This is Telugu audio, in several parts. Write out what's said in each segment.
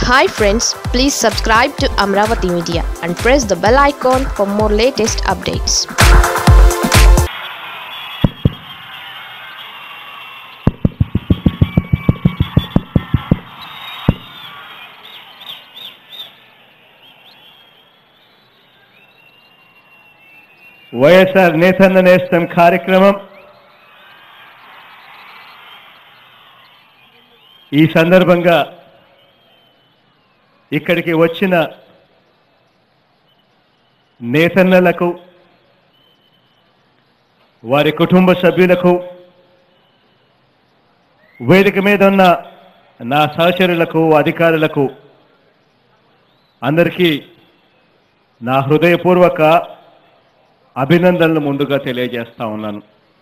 hi friends please subscribe to Amaravati media and press the bell icon for more latest updates YSR Nethanna Nestham కార్యక్రమం ఈ సందర్భంగా ఇక్కడికి వచ్చిన నేతన్నలకు వారి కుటుంబ సభ్యులకు వేదిక మీద ఉన్న నా సహచరులకు అధికారులకు అందరికీ నా హృదయపూర్వక అభినందనలు ముందుగా తెలియజేస్తా ఉన్నాను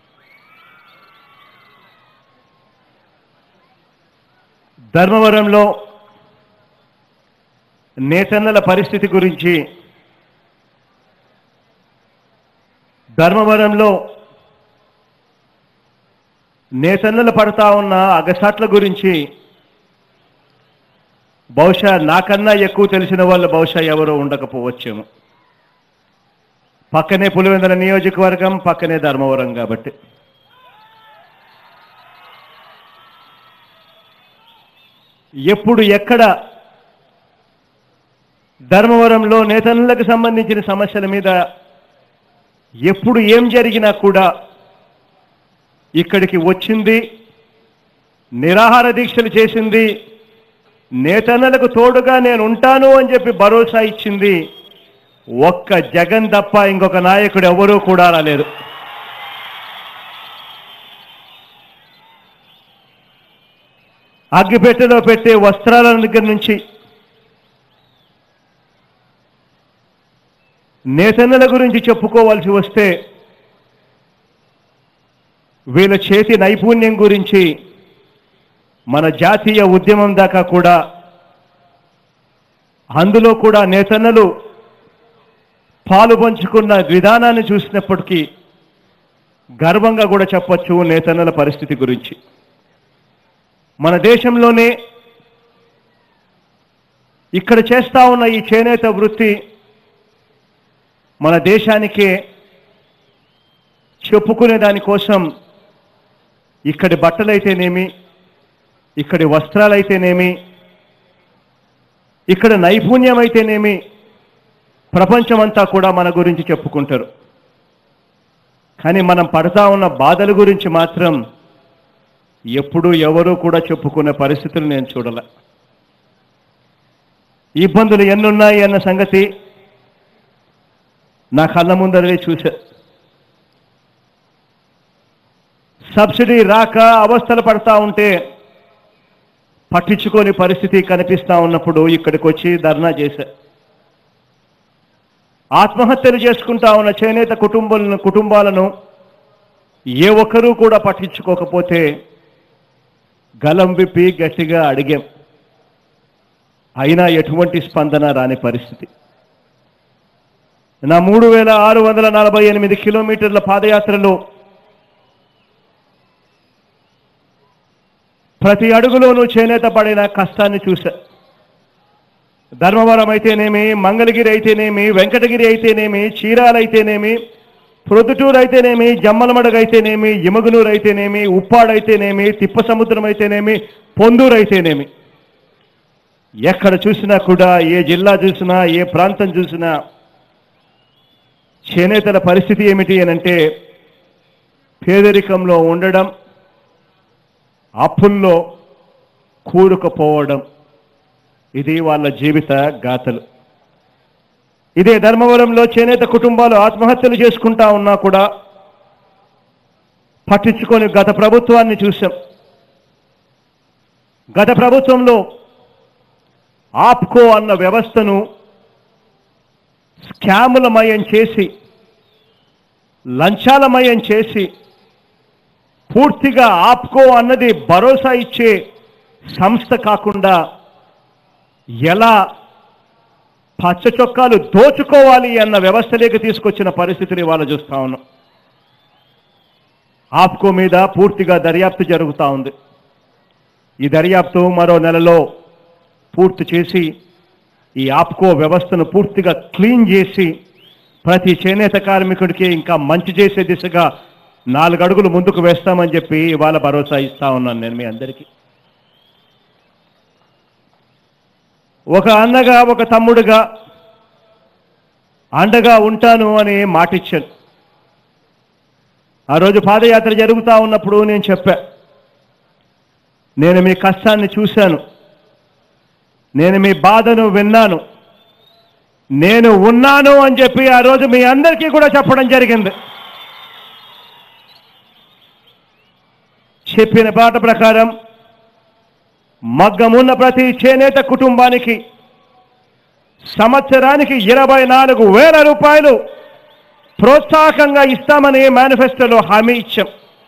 ధర్మవరంలో నేతన్నల పరిస్థితి గురించి ధర్మవరంలో నేతన్నలు పడతా ఉన్న అగసాట్ల గురించి బహుశా నాకన్నా ఎక్కువ తెలిసిన వాళ్ళు బహుశా ఎవరో ఉండకపోవచ్చేమో పక్కనే పులివెందుల నియోజకవర్గం పక్కనే ధర్మవరం కాబట్టి ఎప్పుడు ఎక్కడ ధర్మవరంలో నేతనులకు సంబంధించిన సమస్యల మీద ఎప్పుడు ఏం జరిగినా కూడా ఇక్కడికి వచ్చింది నిరాహార దీక్షలు చేసింది నేతన్నలకు తోడుగా నేను ఉంటాను అని చెప్పి భరోసా ఇచ్చింది ఒక్క జగన్ తప్ప ఇంకొక నాయకుడు ఎవరూ కూడా రాలేదు అగ్గిపెట్టెలో పెట్టే వస్త్రాల దగ్గర నుంచి నేతన్నల గురించి చెప్పుకోవాల్సి వస్తే వీళ్ళ చేతి నైపుణ్యం గురించి మన జాతీయ ఉద్యమం దాకా కూడా అందులో కూడా నేతన్నలు పాలు పంచుకున్న విధానాన్ని చూసినప్పటికీ గర్వంగా కూడా చెప్పొచ్చు నేతన్నల పరిస్థితి గురించి మన దేశంలోనే ఇక్కడ చేస్తా ఉన్న ఈ చేనేత వృత్తి మన దేశానికే చెప్పుకునే దానికోసం ఇక్కడి బట్టలైతేనేమి ఇక్కడి వస్త్రాలైతేనేమి ఇక్కడ నైపుణ్యం అయితేనేమి ప్రపంచమంతా కూడా మన గురించి చెప్పుకుంటారు కానీ మనం పడతా ఉన్న బాధల గురించి మాత్రం ఎప్పుడూ ఎవరూ కూడా చెప్పుకునే పరిస్థితులు నేను చూడాల ఇబ్బందులు ఎన్నున్నాయి అన్న సంగతి నా కళ్ళ ముందరే చూసా సబ్సిడీ రాక అవస్థలు పడతా ఉంటే పట్టించుకోని పరిస్థితి కనిపిస్తా ఉన్నప్పుడు ఇక్కడికి వచ్చి ధర్నా చేశా ఆత్మహత్యలు చేసుకుంటా ఉన్న చేనేత కుటుంబాలను కుటుంబాలను ఏ ఒక్కరూ కూడా పట్టించుకోకపోతే గలం విప్పి గట్టిగా అడిగాం అయినా ఎటువంటి స్పందన రాని పరిస్థితి నా మూడు వేల ఆరు వందల నలభై ఎనిమిది కిలోమీటర్ల పాదయాత్రలో ప్రతి అడుగులోనూ చేనేత పడిన కష్టాన్ని చూశా ధర్మవరం అయితేనేమి మంగళగిరి అయితేనేమి వెంకటగిరి అయితేనేమి చీరాల అయితేనేమి ప్రొద్దుటూరు అయితేనేమి జమ్మలమడగ అయితేనేమి ఇమగునూరు అయితేనేమి ఉప్పాడు అయితేనేమి తిప్ప సముద్రం అయితేనేమి పొందూరు అయితేనేమి ఎక్కడ చూసినా కూడా ఏ జిల్లా చూసినా ఏ ప్రాంతం చూసినా చేనేతల పరిస్థితి ఏమిటి అనంటే పేదరికంలో ఉండడం అప్పుల్లో కూరుకుపోవడం ఇది వాళ్ళ జీవిత గాథలు ఇదే ధర్మవరంలో చేనేత కుటుంబాలు ఆత్మహత్యలు చేసుకుంటా ఉన్నా కూడా పట్టించుకొని గత ప్రభుత్వాన్ని చూశాం గత ప్రభుత్వంలో ఆప్కో అన్న వ్యవస్థను స్కాములమయం చేసి లంచాలమయం చేసి పూర్తిగా ఆప్కో అన్నది భరోసా ఇచ్చే సంస్థ కాకుండా ఎలా పచ్చ చొక్కాలు దోచుకోవాలి అన్న వ్యవస్థలోకి తీసుకొచ్చిన పరిస్థితిని ఇవాళ చూస్తా ఉన్నాం ఆప్కో మీద పూర్తిగా దర్యాప్తు జరుగుతూ ఉంది ఈ దర్యాప్తు మరో నెలలో పూర్తి చేసి ఈ ఆప్కో వ్యవస్థను పూర్తిగా క్లీన్ చేసి ప్రతి చేనేత కార్మికుడికి ఇంకా మంచి చేసే దిశగా నాలుగు అడుగులు ముందుకు వేస్తామని చెప్పి ఇవాళ భరోసా ఇస్తా ఉన్నాను నేను మీ అందరికీ ఒక అన్నగా ఒక తమ్ముడుగా అండగా ఉంటాను అని మాటిచ్చాను ఆ రోజు పాదయాత్ర జరుగుతూ ఉన్నప్పుడు నేను చెప్పా నేను మీ కష్టాన్ని చూశాను నేను మీ బాధను విన్నాను నేను ఉన్నాను అని చెప్పి ఆ రోజు మీ అందరికీ కూడా చెప్పడం జరిగింది చెప్పిన పాట ప్రకారం మగ్గమున్న ప్రతి చేనేత కుటుంబానికి సంవత్సరానికి ఇరవై నాలుగు వేల రూపాయలు ప్రోత్సాహకంగా ఇస్తామని మేనిఫెస్టోలో హామీ ఇచ్చాం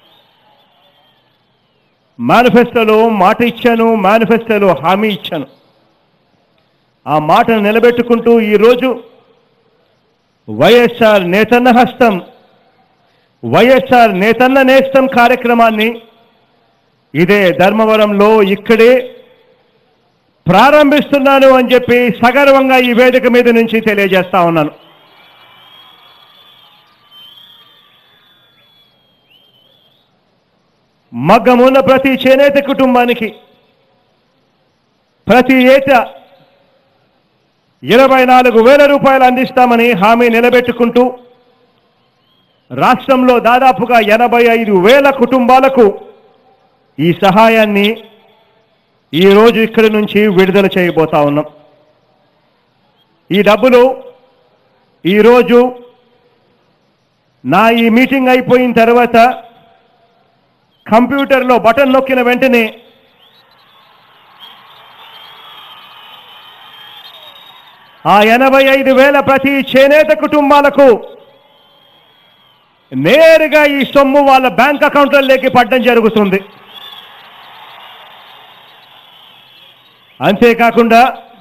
మేనిఫెస్టోలో మాట ఇచ్చాను మేనిఫెస్టోలో హామీ ఇచ్చాను ఆ మాటను నిలబెట్టుకుంటూ ఈరోజు వైఎస్ఆర్ నేతన్న హస్తం వైఎస్ఆర్ నేతన్న నేస్తం కార్యక్రమాన్ని ఇదే ధర్మవరంలో ఇక్కడే ప్రారంభిస్తున్నాను అని చెప్పి సగర్వంగా ఈ వేదిక మీద నుంచి తెలియజేస్తా ఉన్నాను మగ్గమున్న ప్రతి చేనేత కుటుంబానికి ప్రతి ఏటా ఇరవై నాలుగు వేల రూపాయలు అందిస్తామని హామీ నిలబెట్టుకుంటూ రాష్ట్రంలో దాదాపుగా ఎనభై ఐదు వేల కుటుంబాలకు ఈ సహాయాన్ని ఈరోజు ఇక్కడి నుంచి విడుదల చేయబోతా ఉన్నాం ఈ డబ్బులు ఈరోజు నా ఈ మీటింగ్ అయిపోయిన తర్వాత కంప్యూటర్లో బటన్ నొక్కిన వెంటనే ఆ ఎనభై ఐదు వేల ప్రతి చేనేత కుటుంబాలకు నేరుగా ఈ సొమ్ము వాళ్ళ బ్యాంక్ అకౌంట్లలోకి పడడం జరుగుతుంది అంతేకాకుండా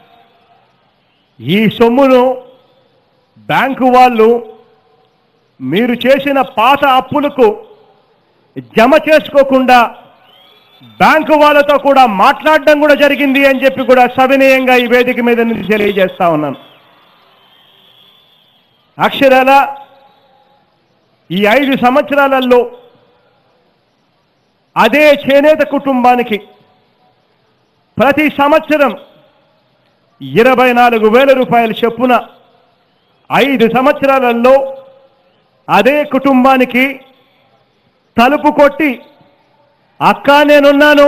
ఈ సొమ్మును బ్యాంకు వాళ్ళు మీరు చేసిన పాత అప్పులకు జమ చేసుకోకుండా బ్యాంకు వాళ్ళతో కూడా మాట్లాడడం కూడా జరిగింది అని చెప్పి కూడా సవినయంగా ఈ వేదిక మీద నుంచి తెలియజేస్తా ఉన్నాను అక్షరాల ఈ ఐదు సంవత్సరాలలో అదే చేనేత కుటుంబానికి ప్రతి సంవత్సరం ఇరవై నాలుగు వేల రూపాయల చొప్పున ఐదు సంవత్సరాలలో అదే కుటుంబానికి తలుపు కొట్టి అక్క నేనున్నాను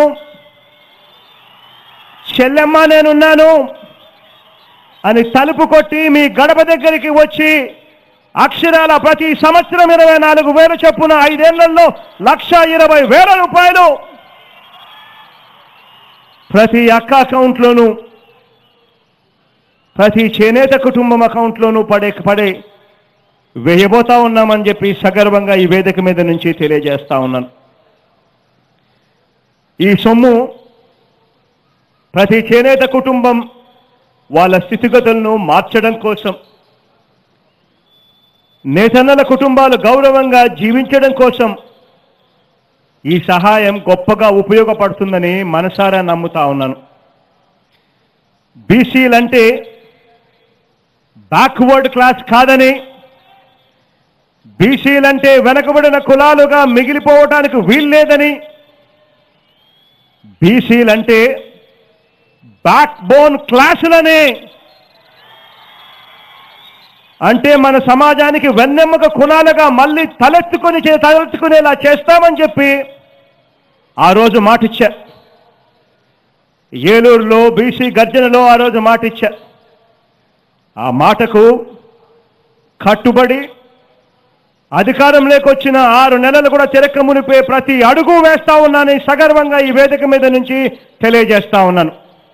చెల్లెమ్మ నేనున్నాను అని తలుపు కొట్టి మీ గడప దగ్గరికి వచ్చి అక్షరాల ప్రతి సంవత్సరం ఇరవై నాలుగు వేల చొప్పున ఐదేళ్లలో లక్ష ఇరవై వేల రూపాయలు ప్రతి అక్క అకౌంట్లోనూ ప్రతి చేనేత కుటుంబం అకౌంట్లోనూ పడే పడే వేయబోతా ఉన్నామని చెప్పి సగర్వంగా ఈ వేదిక మీద నుంచి తెలియజేస్తా ఉన్నాను ఈ సొమ్ము ప్రతి చేనేత కుటుంబం వాళ్ళ స్థితిగతులను మార్చడం కోసం నేతన్నల కుటుంబాలు గౌరవంగా జీవించడం కోసం ఈ సహాయం గొప్పగా ఉపయోగపడుతుందని మనసారా నమ్ముతా ఉన్నాను బీసీలంటే బ్యాక్వర్డ్ క్లాస్ కాదని బీసీలంటే వెనకబడిన కులాలుగా మిగిలిపోవటానికి వీల్లేదని బీసీలంటే బ్యాక్ బోన్ క్లాసులనే అంటే మన సమాజానికి వెన్నెమ్మక కులాలుగా మళ్ళీ తలెత్తుకొని చే- తలెత్తుకునేలా చేస్తామని చెప్పి ఆ రోజు మాటిచ్చా ఏలూరులో బీసీ గర్జనలో ఆ రోజు మాటిచ్చా ఆ మాటకు కట్టుబడి అధికారంలోకి వచ్చిన ఆరు నెలలు కూడా తిరక్క మునిపే ప్రతి అడుగు వేస్తా ఉన్నానని సగర్వంగా ఈ వేదిక మీద నుంచి తెలియజేస్తా ఉన్నాను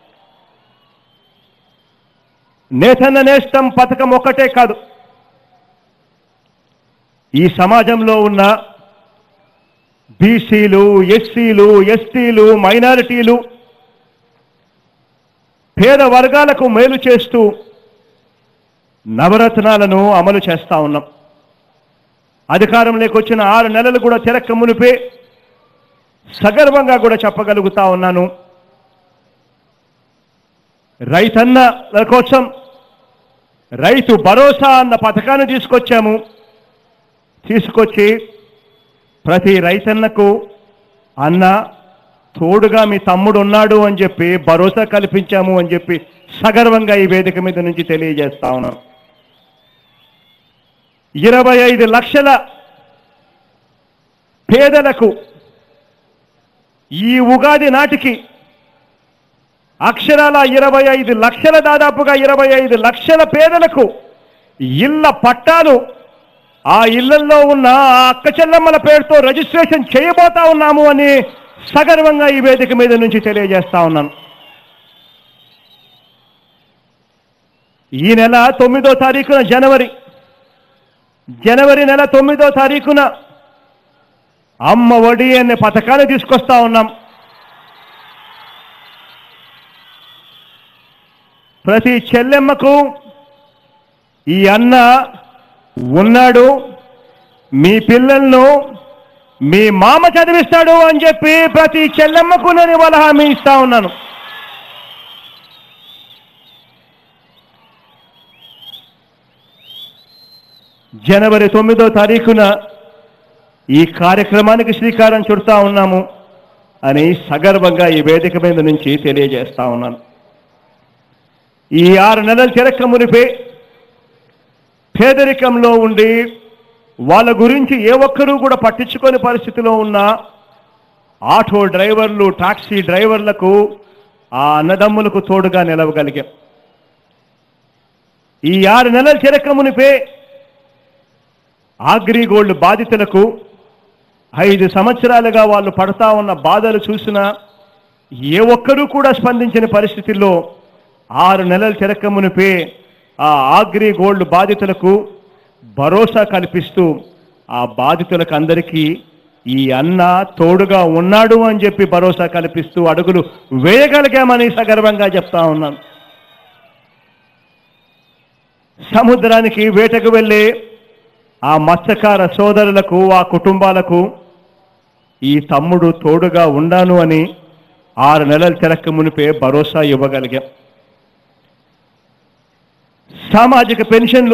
నేతన్న నేస్తం పథకం ఒక్కటే కాదు ఈ సమాజంలో ఉన్న బీసీలు ఎస్సీలు ఎస్టీలు మైనారిటీలు పేద వర్గాలకు మేలు చేస్తూ నవరత్నాలను అమలు చేస్తా ఉన్నాం అధికారంలోకి వచ్చిన ఆరు నెలలు కూడా తిరక్క మునిపే సగర్వంగా కూడా చెప్పగలుగుతా ఉన్నాను రైతన్నల కోసం రైతు భరోసా అన్న పథకాన్ని తీసుకొచ్చాము తీసుకొచ్చి ప్రతి రైతన్నకు అన్న తోడుగా మీ తమ్ముడు ఉన్నాడు అని చెప్పి భరోసా కల్పించాము అని చెప్పి సగర్వంగా ఈ వేదిక మీద నుంచి తెలియజేస్తా ఉన్నాం ఇరవై ఐదు లక్షల పేదలకు ఈ ఉగాది నాటికి అక్షరాల ఇరవై ఐదు లక్షల దాదాపుగా ఇరవై ఐదు లక్షల పేదలకు ఇళ్ల పట్టాలు ఆ ఇళ్లలో ఉన్న ఆ అక్క చెల్లమ్మల పేరుతో రిజిస్ట్రేషన్ చేయబోతా ఉన్నాము అని సగర్వంగా ఈ వేదిక మీద నుంచి తెలియజేస్తా ఉన్నాను ఈ నెల తొమ్మిదో తారీఖున జనవరి జనవరి నెల తొమ్మిదో తారీఖున అమ్మ ఒడి అనే పథకాన్ని తీసుకొస్తా ఉన్నాం ప్రతి చెల్లెమ్మకు ఈ అన్న ఉన్నాడు మీ పిల్లలను మీ మామ చదివిస్తాడు అని చెప్పి ప్రతి చెల్లెమ్మకు నేను ఇవాళ హామీ ఇస్తా ఉన్నాను జనవరి తొమ్మిదో తారీఖున ఈ కార్యక్రమానికి శ్రీకారం చుడతా ఉన్నాము అని సగర్వంగా ఈ వేదిక మీద నుంచి తెలియజేస్తా ఉన్నాను ఈ ఆరు నెలలు తిరక్క మునిపే పేదరికంలో ఉండి వాళ్ళ గురించి ఏ ఒక్కరూ కూడా పట్టించుకోని పరిస్థితిలో ఉన్న ఆటో డ్రైవర్లు టాక్సీ డ్రైవర్లకు ఆ అన్నదమ్ములకు తోడుగా నిలవగలిగాం ఈ ఆరు నెలల తిరక్క మునిపే ఆగ్రిగోల్డ్ బాధితులకు ఐదు సంవత్సరాలుగా వాళ్ళు పడతా ఉన్న బాధలు చూసినా ఏ ఒక్కరూ కూడా స్పందించిన పరిస్థితుల్లో ఆరు నెలల తిరక్క మునిపే ఆ ఆగ్రి గోల్డ్ బాధితులకు భరోసా కల్పిస్తూ ఆ బాధితులకు అందరికీ ఈ అన్న తోడుగా ఉన్నాడు అని చెప్పి భరోసా కల్పిస్తూ అడుగులు వేయగలిగామని సగర్వంగా చెప్తా ఉన్నాను సముద్రానికి వేటకు వెళ్ళే ఆ మత్స్యకార సోదరులకు ఆ కుటుంబాలకు ఈ తమ్ముడు తోడుగా ఉండాను అని ఆరు నెలల తెరక్క మునిపే భరోసా ఇవ్వగలిగాం సామాజిక పెన్షన్లు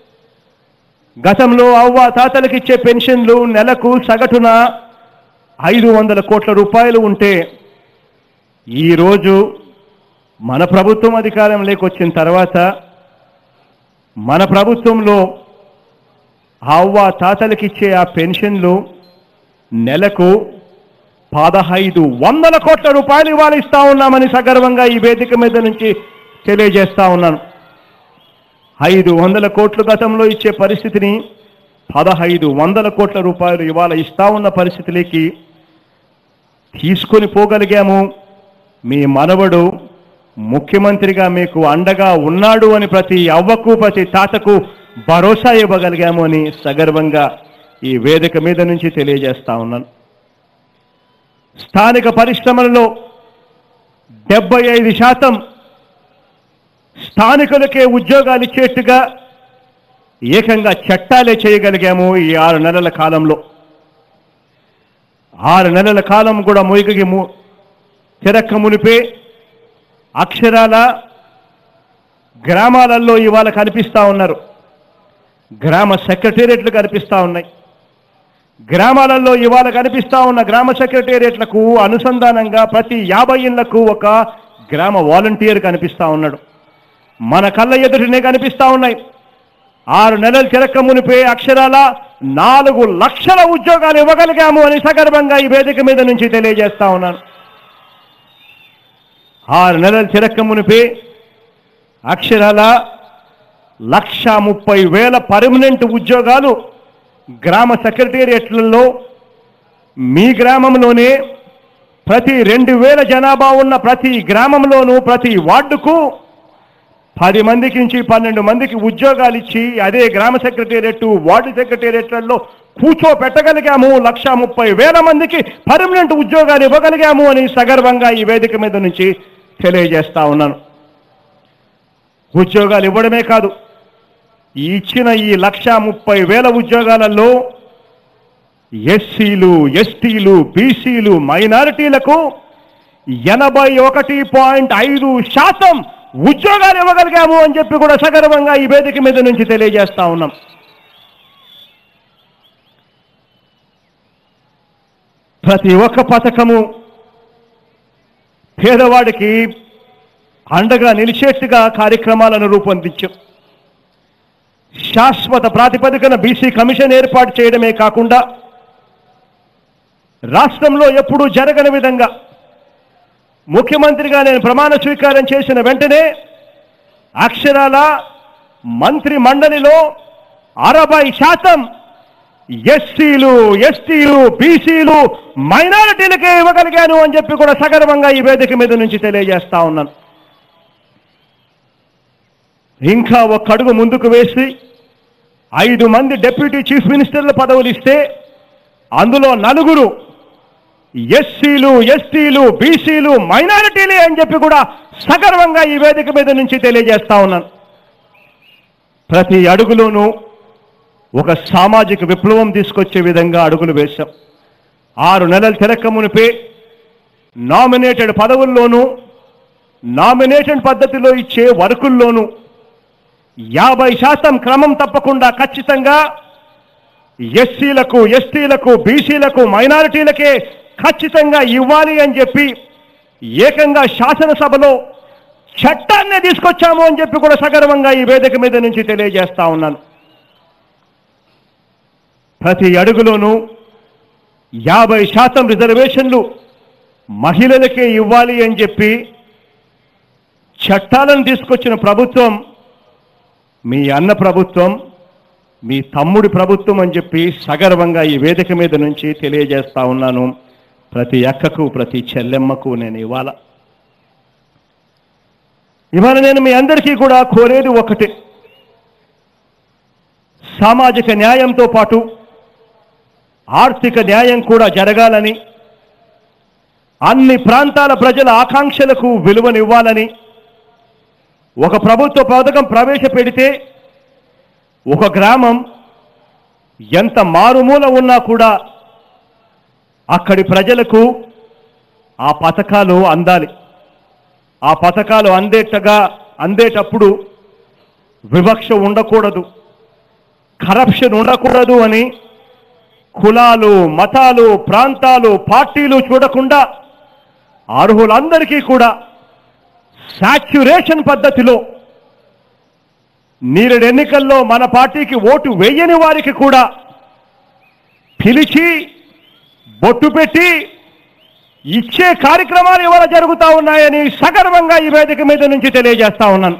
గతంలో అవ్వ తాతలకు ఇచ్చే పెన్షన్లు నెలకు సగటున ఐదు వందల కోట్ల రూపాయలు ఉంటే ఈరోజు మన ప్రభుత్వం అధికారం లేకొచ్చిన తర్వాత మన ప్రభుత్వంలో అవ్వ తాతలకు ఇచ్చే ఆ పెన్షన్లు నెలకు పదహైదు వందల కోట్ల రూపాయలు ఇవాళ ఇస్తా ఉన్నామని సగర్వంగా ఈ వేదిక మీద నుంచి తెలియజేస్తా ఉన్నాను ఐదు వందల కోట్లు గతంలో ఇచ్చే పరిస్థితిని పదహైదు వందల కోట్ల రూపాయలు ఇవాళ ఇస్తా ఉన్న పరిస్థితిలోకి తీసుకొని పోగలిగాము మీ మనవడు ముఖ్యమంత్రిగా మీకు అండగా ఉన్నాడు అని ప్రతి అవ్వకు ప్రతి తాతకు భరోసా ఇవ్వగలిగాము అని సగర్వంగా ఈ వేదిక మీద నుంచి తెలియజేస్తా ఉన్నాను స్థానిక పరిశ్రమలలో డెబ్బై ఐదు శాతం స్థానికులకే ఉద్యోగాలు ఇచ్చేట్టుగా ఏకంగా చట్టాలే చేయగలిగాము ఈ ఆరు నెలల కాలంలో ఆరు నెలల కాలం కూడా మొయ్యకి ము తిరక్క మునిపే అక్షరాల గ్రామాలలో ఇవాళ కనిపిస్తా ఉన్నారు గ్రామ సెక్రటేరియట్లు కనిపిస్తా ఉన్నాయి గ్రామాలలో ఇవాళ కనిపిస్తా ఉన్న గ్రామ సెక్రటేరియట్లకు అనుసంధానంగా ప్రతి యాభై ఇళ్లకు ఒక గ్రామ వాలంటీర్ కనిపిస్తా ఉన్నాడు మన కళ్ళ ఎదుటినే కనిపిస్తా ఉన్నాయి ఆరు నెలలు తిరక్క మునిపే అక్షరాల నాలుగు లక్షల ఉద్యోగాలు ఇవ్వగలిగాము అని సగర్భంగా ఈ వేదిక మీద నుంచి తెలియజేస్తా ఉన్నాను ఆరు నెలలు తిరక్క మునిపే అక్షరాల లక్ష ముప్పై వేల పర్మనెంట్ ఉద్యోగాలు గ్రామ సెక్రటేరియట్లలో మీ గ్రామంలోనే ప్రతి రెండు వేల జనాభా ఉన్న ప్రతి గ్రామంలోనూ ప్రతి వార్డుకు పది మందికి నుంచి పన్నెండు మందికి ఉద్యోగాలు ఇచ్చి అదే గ్రామ సెక్రటేరియట్ వార్డు సెక్రటేరియట్లలో కూర్చోపెట్టగలిగాము లక్ష ముప్పై వేల మందికి పర్మనెంట్ ఉద్యోగాలు ఇవ్వగలిగాము అని సగర్వంగా ఈ వేదిక మీద నుంచి తెలియజేస్తా ఉన్నాను ఉద్యోగాలు ఇవ్వడమే కాదు ఈ ఇచ్చిన ఈ లక్ష ముప్పై వేల ఉద్యోగాలలో ఎస్సీలు ఎస్టీలు బీసీలు మైనారిటీలకు ఎనభై ఒకటి పాయింట్ ఐదు శాతం ఉద్యోగాలు ఇవ్వగలిగాము అని చెప్పి కూడా సగర్వంగా ఈ వేదిక మీద నుంచి తెలియజేస్తా ఉన్నాం ప్రతి ఒక్క పథకము పేదవాడికి అండగా నిలిచేట్టుగా కార్యక్రమాలను రూపొందించాం శాశ్వత ప్రాతిపదికన బీసీ కమిషన్ ఏర్పాటు చేయడమే కాకుండా రాష్ట్రంలో ఎప్పుడూ జరగని విధంగా ముఖ్యమంత్రిగా నేను ప్రమాణ స్వీకారం చేసిన వెంటనే అక్షరాల మంత్రి మండలిలో అరవై శాతం ఎస్సీలు ఎస్టీలు బీసీలు మైనారిటీలకే ఇవ్వగలిగాను అని చెప్పి కూడా సగర్వంగా ఈ వేదిక మీద నుంచి తెలియజేస్తా ఉన్నాను ఇంకా ఒక అడుగు ముందుకు వేసి ఐదు మంది డిప్యూటీ చీఫ్ మినిస్టర్ల పదవులు ఇస్తే అందులో నలుగురు ఎస్సీలు ఎస్టీలు బీసీలు మైనారిటీలే అని చెప్పి కూడా సగర్వంగా ఈ వేదిక మీద నుంచి తెలియజేస్తా ఉన్నాను ప్రతి అడుగులోనూ ఒక సామాజిక విప్లవం తీసుకొచ్చే విధంగా అడుగులు వేశాం ఆరు నెలలు తిరక్క మునిపే నామినేటెడ్ పదవుల్లోనూ నామినేషన్ పద్ధతిలో ఇచ్చే వర్కుల్లోనూ యాభై శాతం క్రమం తప్పకుండా ఖచ్చితంగా ఎస్సీలకు ఎస్టీలకు బీసీలకు మైనారిటీలకే ఖచ్చితంగా ఇవ్వాలి అని చెప్పి ఏకంగా శాసనసభలో చట్టాన్నే తీసుకొచ్చాము అని చెప్పి కూడా సగర్వంగా ఈ వేదిక మీద నుంచి తెలియజేస్తా ఉన్నాను ప్రతి అడుగులోనూ యాభై శాతం రిజర్వేషన్లు మహిళలకే ఇవ్వాలి అని చెప్పి చట్టాలను తీసుకొచ్చిన ప్రభుత్వం మీ అన్న ప్రభుత్వం మీ తమ్ముడి ప్రభుత్వం అని చెప్పి సగర్వంగా ఈ వేదిక మీద నుంచి తెలియజేస్తా ఉన్నాను ప్రతి అక్కకు ప్రతి చెల్లెమ్మకు నేను ఇవాళ ఇవాళ నేను మీ అందరికీ కూడా కోరేది ఒకటే సామాజిక న్యాయంతో పాటు ఆర్థిక న్యాయం కూడా జరగాలని అన్ని ప్రాంతాల ప్రజల ఆకాంక్షలకు విలువనివ్వాలని ఒక ప్రభుత్వ పథకం ప్రవేశపెడితే ఒక గ్రామం ఎంత మారుమూల ఉన్నా కూడా అక్కడి ప్రజలకు ఆ పథకాలు అందాలి ఆ పథకాలు అందేటగా అందేటప్పుడు వివక్ష ఉండకూడదు కరప్షన్ ఉండకూడదు అని కులాలు మతాలు ప్రాంతాలు పార్టీలు చూడకుండా అర్హులందరికీ కూడా సాచ్యురేషన్ పద్ధతిలో నీరెడు ఎన్నికల్లో మన పార్టీకి ఓటు వేయని వారికి కూడా పిలిచి బొట్టు పెట్టి ఇచ్చే కార్యక్రమాలు ఇవాళ జరుగుతా ఉన్నాయని సగర్వంగా ఈ వేదిక మీద నుంచి తెలియజేస్తా ఉన్నాను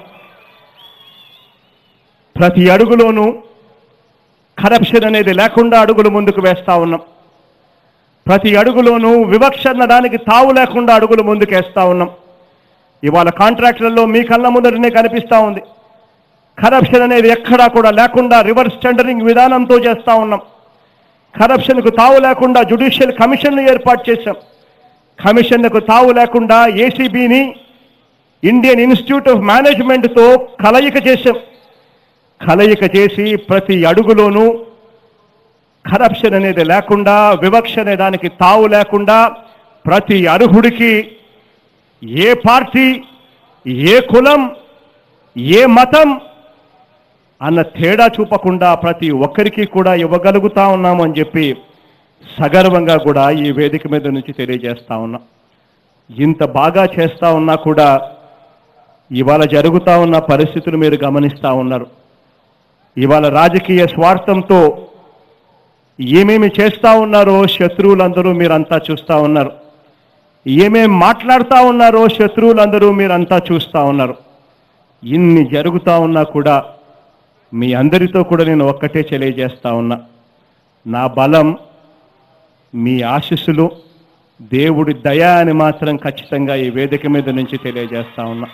ప్రతి అడుగులోనూ కరప్షన్ అనేది లేకుండా అడుగులు ముందుకు వేస్తా ఉన్నాం ప్రతి అడుగులోనూ వివక్ష అన్న దానికి తావు లేకుండా అడుగులు ముందుకు వేస్తా ఉన్నాం ఇవాళ కాంట్రాక్టులలో మీ కళ్ళ ముందరనే కనిపిస్తా ఉంది కరప్షన్ అనేది ఎక్కడా కూడా లేకుండా రివర్స్ టెండరింగ్ విధానంతో చేస్తా ఉన్నాం కరప్షన్కు తావు లేకుండా జుడిషియల్ కమిషన్ను ఏర్పాటు చేశాం కమిషన్కు తావు లేకుండా ఏసీబీని ఇండియన్ ఇన్స్టిట్యూట్ ఆఫ్ మేనేజ్మెంట్తో కలయిక చేశాం కలయిక చేసి ప్రతి అడుగులోనూ కరప్షన్ అనేది లేకుండా వివక్ష అనే దానికి తావు లేకుండా ప్రతి అర్హుడికి ఏ పార్టీ ఏ కులం ఏ మతం అన్న తేడా చూపకుండా ప్రతి ఒక్కరికి కూడా ఇవ్వగలుగుతా ఉన్నాము అని చెప్పి సగర్వంగా కూడా ఈ వేదిక మీద నుంచి తెలియజేస్తా ఉన్నా ఇంత బాగా చేస్తా ఉన్నా కూడా ఇవాళ జరుగుతా ఉన్న పరిస్థితులు మీరు గమనిస్తా ఉన్నారు ఇవాళ రాజకీయ స్వార్థంతో ఏమేమి చేస్తా ఉన్నారో శత్రువులందరూ మీరంతా చూస్తా ఉన్నారు ఏమేం మాట్లాడుతా ఉన్నారో శత్రువులందరూ మీరంతా చూస్తా ఉన్నారు ఇన్ని జరుగుతా ఉన్నా కూడా మీ అందరితో కూడా నేను ఒక్కటే తెలియజేస్తా ఉన్నా నా బలం మీ ఆశీస్సులు దేవుడి దయ అని మాత్రం ఖచ్చితంగా ఈ వేదిక మీద నుంచి తెలియజేస్తా ఉన్నా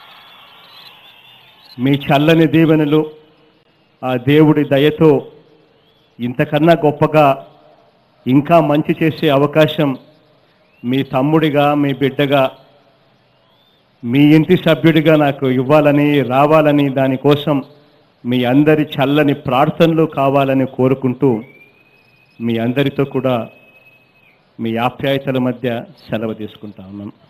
మీ చల్లని దీవెనలు ఆ దేవుడి దయతో ఇంతకన్నా గొప్పగా ఇంకా మంచి చేసే అవకాశం మీ తమ్ముడిగా మీ బిడ్డగా మీ ఇంటి సభ్యుడిగా నాకు ఇవ్వాలని రావాలని దానికోసం మీ అందరి చల్లని ప్రార్థనలు కావాలని కోరుకుంటూ మీ అందరితో కూడా మీ ఆప్యాయతల మధ్య సెలవు తీసుకుంటా ఉన్నాను